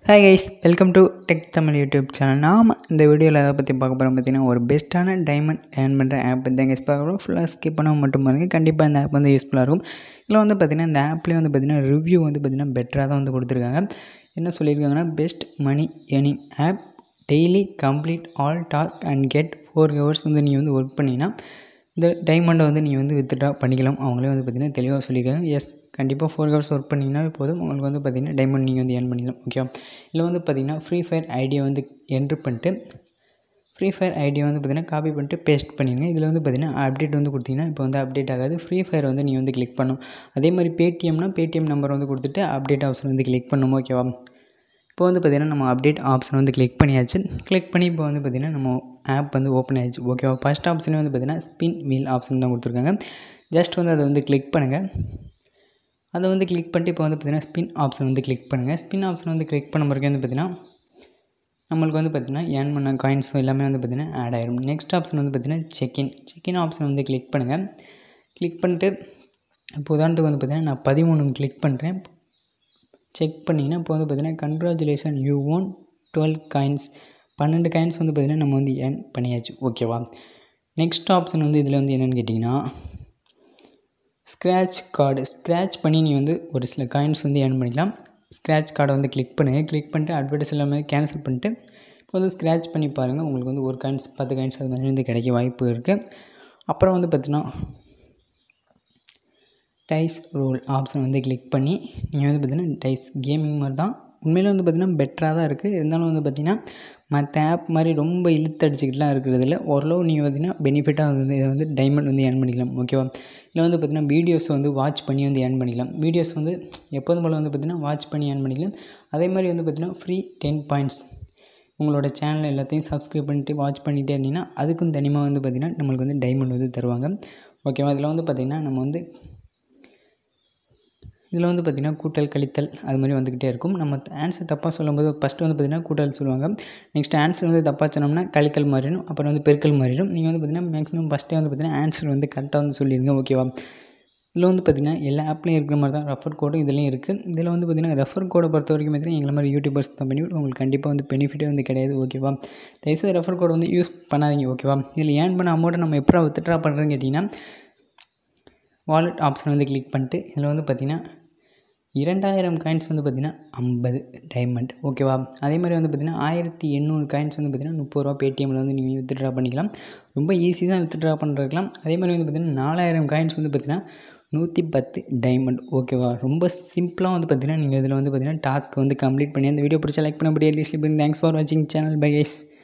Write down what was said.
hi guys welcome to tech Tamil YouTube channel நாம் இந்த வீடியோவில் எதை பற்றி பார்க்க போகிறோம் பார்த்தீங்கன்னா ஒரு பெஸ்ட்டான டைமண்ட் ஏர்ன் பண்ணுற ஆப் பற்றி தான் கைஸ் பார்க்க போகிறோம் ஃபுல்லாக ஸ்கிப் பண்ணாமல் மட்டும் பாருங்கள் கண்டிப்பாக இந்த ஆப் வந்து யூஸ்ஃபுல்லாக இருக்கும் இதில் வந்து பார்த்திங்கன்னா இந்த ஆப்லேயே வந்து பார்த்திங்கன்னா ரிவ்யூ வந்து பார்த்திங்கன்னா பெட்டராக தான் வந்து கொடுத்துருக்காங்க என்ன சொல்லியிருக்காங்கன்னா best money earning app daily complete all task and get four hours வந்து நீ வந்து ஒர்க் பண்ணினா இந்த டைமண்டை வந்து நீங்கள் வந்து வித்ட்ரா பண்ணிக்கலாம் அவங்களே வந்து பார்த்திங்கன்னா தெளிவாக சொல்லியிருக்காங்க எஸ் கண்டிப்பாக ஃபோர் ஹவர்ஸ் ஒர்க் பண்ணிங்கன்னா போதும் உங்களுக்கு வந்து பார்த்திங்கன்னா டைமண்ட் நீங்கள் வந்து ஏர்ன் பண்ணிக்கலாம் ஓகே இதில் வந்து பார்த்திங்கன்னா ஃப்ரீ ஃபயர் ஐடியை வந்து என்ட்ரு பண்ணிட்டு ஃப்ரீ ஃபயர் ஐடியை வந்து பார்த்திங்கன்னா காப்பி பண்ணிட்டு பேஸ்ட் பண்ணிடுங்க இதில் வந்து பார்த்திங்கன்னா அப்டேட் வந்து கொடுத்தீங்கன்னா இப்போ வந்து அப்டேட் ஆகாது ஃப்ரீ ஃபயர் வந்து நீ வந்து கிளிக் பண்ணும் அதே மாதிரி பேடிஎம்னா பேடிஎம் நம்பர் வந்து கொடுத்துட்டு அப்டேட் ஆப்ஷன் வந்து கிளிக் பண்ணும் ஓகேவா இப்போ வந்து பார்த்திங்கன்னா நம்ம அப்டேட் ஆப்ஷன் வந்து கிளிக் பண்ணியாச்சு கிளிக் பண்ணி இப்போ வந்து பார்த்திங்கன்னா நம்ம ஆப் வந்து ஓப்பன் ஆயிடுச்சு ஓகேவா ஃபஸ்ட் ஆப்ஷனே வந்து பார்த்திங்கன்னா ஸ்பின் வீல் ஆப்ஷன் தான் கொடுத்துருக்காங்க ஜஸ்ட் வந்து அதை வந்து கிளிக் பண்ணுங்கள் அதை வந்து கிளிக் பண்ணிட்டு இப்போ வந்து பார்த்திங்கன்னா ஸ்பின் ஆப்ஷன் வந்து கிளிக் பண்ணுங்கள் ஸ்பின் ஆப்ஷன் வந்து கிளிக் பண்ண பிறகு வந்து பார்த்திங்கன்னா நம்மளுக்கு வந்து பார்த்திங்கன்னா ஏர்ன் பண்ண காயின்ஸ் எல்லாமே வந்து பார்த்திங்கன்னா ஆட் ஆயிரும் நெக்ஸ்ட் ஆப்ஷன் வந்து பார்த்திங்கன்னா செக்இன் செக்இன் ஆப்ஷன் வந்து கிளிக் பண்ணுங்கள் கிளிக் பண்ணிட்டு இப்போ உதாரணத்துக்கு வந்து பார்த்திங்கன்னா நான் பதிமூணு கிளிக் பண்ணுறேன் செக் பண்ணிங்கன்னா இப்போ வந்து பார்த்திங்கன்னா congratulation you won twelve coins பன்னெண்டு காயின்ஸ் வந்து பார்த்திங்கன்னா நம்ம வந்து ஏர்ன் பண்ணியாச்சு ஓகேவா நெக்ஸ்ட் ஆப்ஷன் வந்து இதில் வந்து என்னென்னு கேட்டிங்கன்னா ஸ்க்ராட்ச் கார்டு ஸ்க்ராட்ச் பண்ணி நீ வந்து ஒரு சில காயின்ஸ் வந்து ஏர்ன் பண்ணிக்கலாம் ஸ்க்ராட்ச் கார்டை வந்து கிளிக் பண்ணுங்கள் கிளிக் பண்ணிட்டு அட்வர்டைஸ் எல்லாமே கேன்சல் பண்ணிட்டு இப்போ வந்து ஸ்க்ராட்ச் பண்ணி பாருங்கள் உங்களுக்கு வந்து ஒரு காயின்ஸ் பத்து காயின்ஸ் அது மாதிரி வந்து கிடைக்க வாய்ப்பு இருக்குது அப்புறம் வந்து பார்த்திங்கன்னா டைஸ் ரோல் ஆப்ஷன் வந்து கிளிக் பண்ணி நீங்கள் வந்து பார்த்திங்கன்னா டைஸ் கேமிங் மாதிரி தான் உண்மையிலே வந்து பார்த்திங்கன்னா பெட்டராக தான் இருக்குது இருந்தாலும் வந்து பார்த்திங்கன்னா மற்ற ஆப் மாதிரி ரொம்ப இழுத்தடிச்சிக்கிட்டுலாம் இருக்கிறதில்ல ஓரளவு நீங்கள் பார்த்திங்கன்னா பெனிஃபிட்டாக வந்து இதை வந்து டைமண்ட் வந்து ஏர்ன் பண்ணிக்கலாம் ஓகேவா இல்லை வந்து பார்த்திங்கன்னா வீடியோஸ் வந்து வாட்ச் பண்ணி வந்து ஏர்ன் பண்ணிக்கலாம் வீடியோஸ் வந்து எப்போதும் போல் வந்து பார்த்திங்கன்னா வாட்ச் பண்ணி ஏர்ன் பண்ணிக்கலாம் அதே மாதிரி வந்து பார்த்திங்கன்னா ஃப்ரீ டென் பாயிண்ட்ஸ் உங்களோட சேனல் எல்லாத்தையும் சப்ஸ்கிரைப் பண்ணிட்டு வாட்ச் பண்ணிகிட்டே இருந்தீங்கன்னா அதுக்கும் தனிமாக வந்து பார்த்திங்கன்னா நம்மளுக்கு வந்து டைமண்ட் வந்து தருவாங்க ஓகேவா இதில் வந்து பார்த்திங்கன்னா நம்ம வந்து இதில் வந்து பார்த்திங்கன்னா கூட்டல் கழித்தல் அது மாதிரி வந்துக்கிட்டே இருக்கும் நம்ம ஆன்சர் தப்பாக சொல்லும்போது ஃபஸ்ட்டு வந்து பார்த்திங்கன்னா கூட்டல் சொல்லுவாங்க நெக்ஸ்ட் ஆன்சர் வந்து தப்பாக சொன்னோம்னா கழித்தல் மாறிடும் அப்புறம் வந்து பெருக்கல் மாறிடும் நீங்கள் வந்து பார்த்திங்கன்னா மேக்ஸிமம் ஃபஸ்ட்டே வந்து பார்த்திங்கன்னா ஆன்சர் வந்து கரெக்டாக வந்து சொல்லிடுங்க ஓகேவா இதில் வந்து பார்த்திங்கன்னா எல்லா ஆப்லேயும் இருக்கிற மாதிரி தான் ரெஃபர் கோடும் இதுலேயும் இருக்குது இதில் வந்து பார்த்திங்கன்னா ரெஃபர் கோடை பொறுத்த வரைக்கும் பார்த்திங்கன்னா எங்களை மாதிரி யூடியூபர்ஸ் தான் பண்ணி உங்களுக்கு கண்டிப்பாக வந்து பெனிஃபிட்டே வந்து கிடையாது ஓகேவா தயவுசெய்து ரெஃபர் கோடை வந்து யூஸ் பண்ணாதீங்க ஓகேவா இதில் ஏர்ன் பண்ண அமௌண்ட்டை நம்ம எப்போ வித்ட்ரா பண்ணுறதுன்னு கேட்டிங்கன்னா வாலெட் ஆப்ஷன் வந்து கிளிக் பண்ணிட்டு இதில் வந்து பார்த்திங்கன்னா இரண்டாயிரம் காயின்ஸ் வந்து பார்த்திங்கன்னா ஐம்பது டைமண்ட் ஓகேவா அதே மாதிரி வந்து பார்த்திங்கன்னா ஆயிரத்தி எண்ணூறு காயின்ஸ் வந்து பார்த்திங்கன்னா முப்பது ரூபா பேடிஎம்மில் வந்து நீங்கள் வித்ட்ரா பண்ணிக்கலாம் ரொம்ப ஈஸி தான் வித்ட்ரா பண்ணுறதுக்கலாம் அதே மாதிரி வந்து பார்த்திங்கன்னா நாலாயிரம் காயின்ஸ் வந்து பார்த்திங்கன்னா நூற்றி பத்து டைமண்ட் ஓகேவா ரொம்ப சிம்பிளாக வந்து பார்த்திங்கன்னா நீங்கள் இதில் வந்து பார்த்திங்கன்னா டாஸ்க் வந்து கம்ப்ளீட் பண்ணி அந்த வீடியோ பிடிச்சா லைக் பண்ண முடியாது தேங்க்ஸ் ஃபார் வாட்சிங் சேனல் பை கைஸ்